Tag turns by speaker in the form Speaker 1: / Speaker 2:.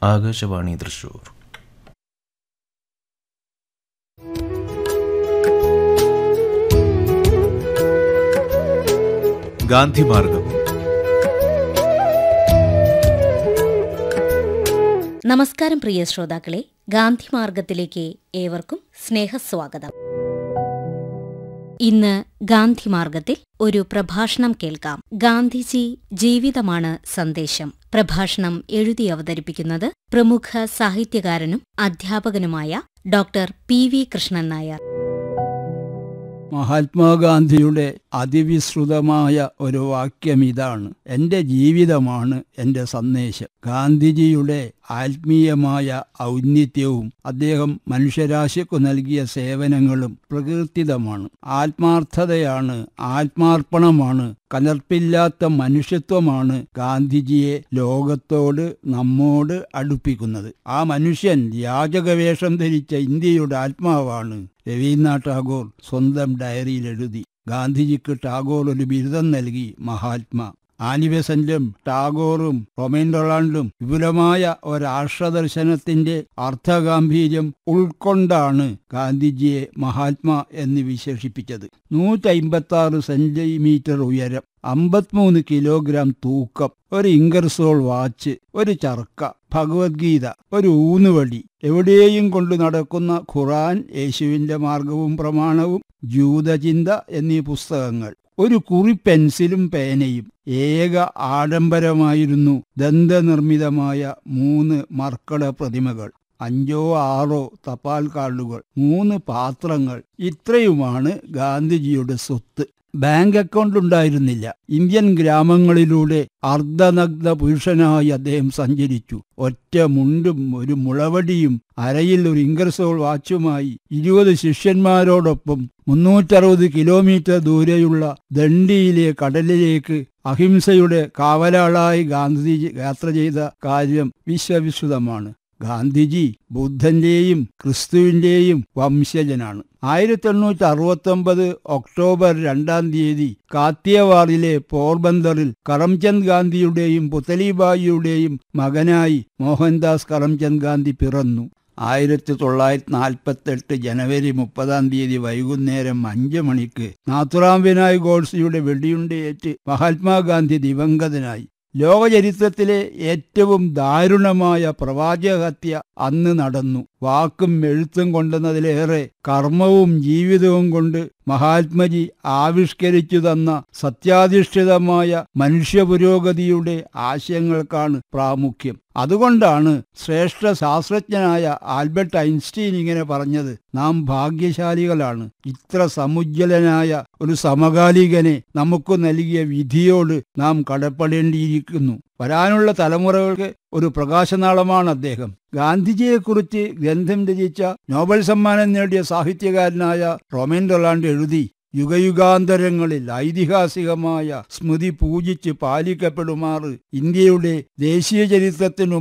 Speaker 1: ആകാശവാണി തൃശൂർ
Speaker 2: ഗാന്ധിമാർഗം
Speaker 3: നമസ്കാരം പ്രിയ ശ്രോതാക്കളെ ഗാന്ധി മാർഗത്തിലേക്ക് ഏവർക്കും സ്നേഹസ്വാഗതം ഇന്ന് ഗാന്ധി മാർഗത്തിൽ ഒരു പ്രഭാഷണം കേൾക്കാം ഗാന്ധിജി ജീവിതമാണ് സന്ദേശം പ്രഭാഷണം എഴുതി അവതരിപ്പിക്കുന്നത് പ്രമുഖ സാഹിത്യകാരനും അധ്യാപകനുമായ doctor P V Krishnan Nair
Speaker 4: മഹാത്മാഗാന്ധിയുടെ അതിവിശ്രുതമായ ഒരു വാക്യം ഇതാണ് എൻ്റെ ജീവിതമാണ് എൻ്റെ സന്ദേശം ഗാന്ധിജിയുടെ ആത്മീയമായ ഔന്നിത്യവും അദ്ദേഹം മനുഷ്യരാശിക്കു നൽകിയ സേവനങ്ങളും പ്രകീർത്തിതമാണ് ആത്മാർത്ഥതയാണ് ആത്മാർപ്പണമാണ് കലർപ്പില്ലാത്ത മനുഷ്യത്വമാണ് ഗാന്ധിജിയെ ലോകത്തോട് നമ്മോട് അടുപ്പിക്കുന്നത് ആ മനുഷ്യൻ യാചകവേഷം ധരിച്ച ഇന്ത്യയുടെ ആത്മാവാണ് രവീന്ദ്രനാഥ് ടാഗോർ സ്വന്തം ഡയറിയിൽ എഴുതി ഗാന്ധിജിക്ക് ടാഗോർ ഒരു ബിരുദം നൽകി മഹാത്മാ ആനിബെസന്റും ടാഗോറും റൊമൈൻ ഡൊളാണ്ടും വിപുലമായ ഒരാഷ്ട്രദർശനത്തിന്റെ അർത്ഥഗാംഭീര്യം ഉൾക്കൊണ്ടാണ് ഗാന്ധിജിയെ മഹാത്മാ എന്ന് വിശേഷിപ്പിച്ചത് നൂറ്റമ്പത്തി ആറ് സെന്റിമീറ്റർ ഉയരം അമ്പത്തിമൂന്ന് കിലോഗ്രാം തൂക്കം ഒരു ഇംഗർസോൾ വാച്ച് ഒരു ചർക്ക ഭഗവത്ഗീത ഒരു ഊന്നുവടി എവിടെയും കൊണ്ടു നടക്കുന്ന ഖുറാൻ യേശുവിന്റെ മാർഗവും പ്രമാണവും ജൂതചിന്ത എന്നീ പുസ്തകങ്ങൾ ഒരു കുറി പെൻസിലും പേനയും ഏക ആഡംബരമായിരുന്നു ദന്തനിർമ്മിതമായ മൂന്ന് മർക്കട പ്രതിമകൾ അഞ്ചോ ആറോ തപാൽ കാർഡുകൾ മൂന്ന് പാത്രങ്ങൾ ഇത്രയുമാണ് ഗാന്ധിജിയുടെ സ്വത്ത് ബാങ്ക് അക്കൗണ്ട് ഉണ്ടായിരുന്നില്ല ഇന്ത്യൻ ഗ്രാമങ്ങളിലൂടെ അർദ്ധനഗ്ന പുരുഷനായി അദ്ദേഹം സഞ്ചരിച്ചു ഒറ്റ മുണ്ടും ഒരു മുളവടിയും അരയിൽ ഒരു ഇംഗർസോൾ വാച്ചുമായി ഇരുപത് ശിഷ്യന്മാരോടൊപ്പം മുന്നൂറ്ററുപത് കിലോമീറ്റർ ദൂരെയുള്ള ദണ്ഡിയിലെ കടലിലേക്ക് അഹിംസയുടെ കാവലാളായി ഗാന്ധിജി യാത്ര ചെയ്ത കാര്യം വിശ്വവിശ്രുതമാണ് ഗാന്ധിജി ബുദ്ധന്റെയും ക്രിസ്തുവിന്റെയും വംശജനാണ് ആയിരത്തി എണ്ണൂറ്റി അറുപത്തി ഒമ്പത് ഒക്ടോബർ രണ്ടാം തീയതി കാത്തിയവാറിലെ പോർബന്തറിൽ കറംചന്ദ് ഗാന്ധിയുടെയും പുത്തലിബായിയുടെയും മകനായി മോഹൻദാസ് കറംചന്ദ് ഗാന്ധി പിറന്നു ആയിരത്തി തൊള്ളായിരത്തി നാൽപ്പത്തെട്ട് ജനുവരി മുപ്പതാം തീയതി വൈകുന്നേരം അഞ്ച് മണിക്ക് നാത്തുറാം വിനായ് ഗോഡ്സെയുടെ വെടിയുണ്ടയേറ്റ് മഹാത്മാഗാന്ധി ദിവംഗതനായി ലോകചരിത്രത്തിലെ ഏറ്റവും ദാരുണമായ പ്രവാചകഹത്യ അന്ന് നടന്നു വാക്കും എഴുത്തും കൊണ്ടെന്നതിലേറെ കർമ്മവും ജീവിതവും കൊണ്ട് മഹാത്മജി ആവിഷ്കരിച്ചു തന്ന സത്യാധിഷ്ഠിതമായ മനുഷ്യ പുരോഗതിയുടെ ആശയങ്ങൾക്കാണ് പ്രാമുഖ്യം അതുകൊണ്ടാണ് ശ്രേഷ്ഠ ശാസ്ത്രജ്ഞനായ ആൽബർട്ട് ഐൻസ്റ്റീൻ ഇങ്ങനെ പറഞ്ഞത് നാം ഭാഗ്യശാലികളാണ് ഇത്ര സമുജ്വലനായ ഒരു സമകാലികനെ നമുക്ക് നൽകിയ വിധിയോട് നാം കടപ്പെടേണ്ടിയിരിക്കുന്നു വരാനുള്ള തലമുറകൾക്ക് ഒരു പ്രകാശനാളമാണ് അദ്ദേഹം ഗാന്ധിജിയെക്കുറിച്ച് ഗ്രന്ഥം രചിച്ച നോബൽ സമ്മാനം നേടിയ സാഹിത്യകാരനായ റൊമൈൻ ഡൊളാണ്ട് എഴുതി യുഗയുഗാന്തരങ്ങളിൽ ഐതിഹാസികമായ സ്മൃതി പൂജിച്ച് പാലിക്കപ്പെടുമാറ് ഇന്ത്യയുടെ ദേശീയ ചരിത്രത്തിനു